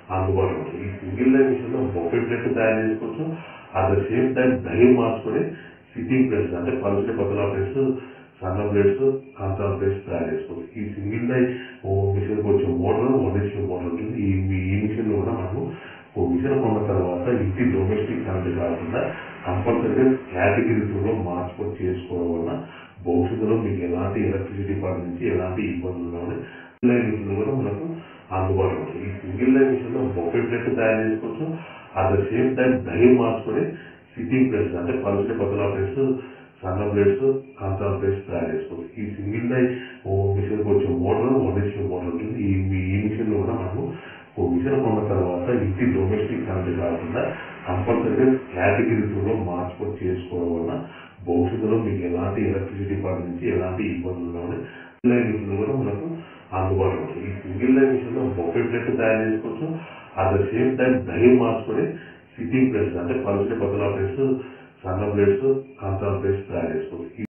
అందుబాటులో ఉంటుంది ఈ సింగిల్ లైన్ మిషన్లో బొఫే ప్లేట్ తయారు చేసుకోవచ్చు at the same time die మార్చుకొని సిట్టింగ్ ప్లేట్స్ అంటే పలుచని పతలా ప్లేట్స్ సన్న ప్లేట్స్ కాంతాల ప్లేట్స్ తయారు చేసుకోవచ్చు ఈ సింగిల్ లైన్ మిషన్ వచ్చే మోటార్ వన్ హెచ్పి మోటార్ ఉంటుంది ఈ ఈ మిషన్ కూడా మనము ఓ మిషన్ కొన్న తర్వాత ఇంటి డొమెస్టిక్ కరెంట్ కాకుండా కంపల్సరీగా కేటగిరీ టూలో మార్చుకొని చేసుకోవడం వల్ల భవిష్యత్తులో మీకు ఎలాంటి ఎలక్ట్రిసిటీ డిపార్ట్మెంట్ నుంచి ఎలాంటి ఇబ్బందులు కానీ లైన్ మిషన్ కూడా మనకు అందుబాటులో ఉంటుంది ఈ సింగిల్ లైన్ మిషన్ లో బొఫే ప్లేట్ తయారు చేసుకోవచ్చు at the same time die మార్చుకొని సిట్టింగ్ ప్లేట్స్ అంటే పలుచని పతలా ప్లేట్స్ సన్న ప్లేట్స్ కాంతాల ప్లేట్స్ తయారు చేసుకోవచ్చు ఈ సింగిల్ లైన్ మిషన్ వచ్చే మోటార్ వన్ హెచ్పి మోటార్ ఉంటుంది ఈ ఈ మిషన్ కూడా మనము ఓ మిషన్ కొన్న తర్వాత ఇంటి డొమెస్టిక్ కరెంట్ కాకుండా కంపల్సరీగా కేటగిరీ టూలో మార్చుకొని చేసుకోవడం వల్ల భవిష్యత్తులో మీకు ఎలాంటి ఎలక్ట్రిసిటీ డిపార్ట్మెంట్ నుంచి ఎలాంటి ఇబ్బందులు కానీ లైన్ మిషన్ కూడా మనకు అందుబాటులో ఉంటుంది ఈ సింగిల్ లైన్ మిషన్ లో బొఫే ప్లేట్ తయారు చేసుకోవచ్చు at the same time die మార్చుకొని సిట్టింగ్ ప్లేట్స్ అంటే పలుచని పతలా ప్లేట్స్ సన్న ప్లేట్స్ కాంతాల ప్లేట్స్ తయారు చేసుకోవచ్చు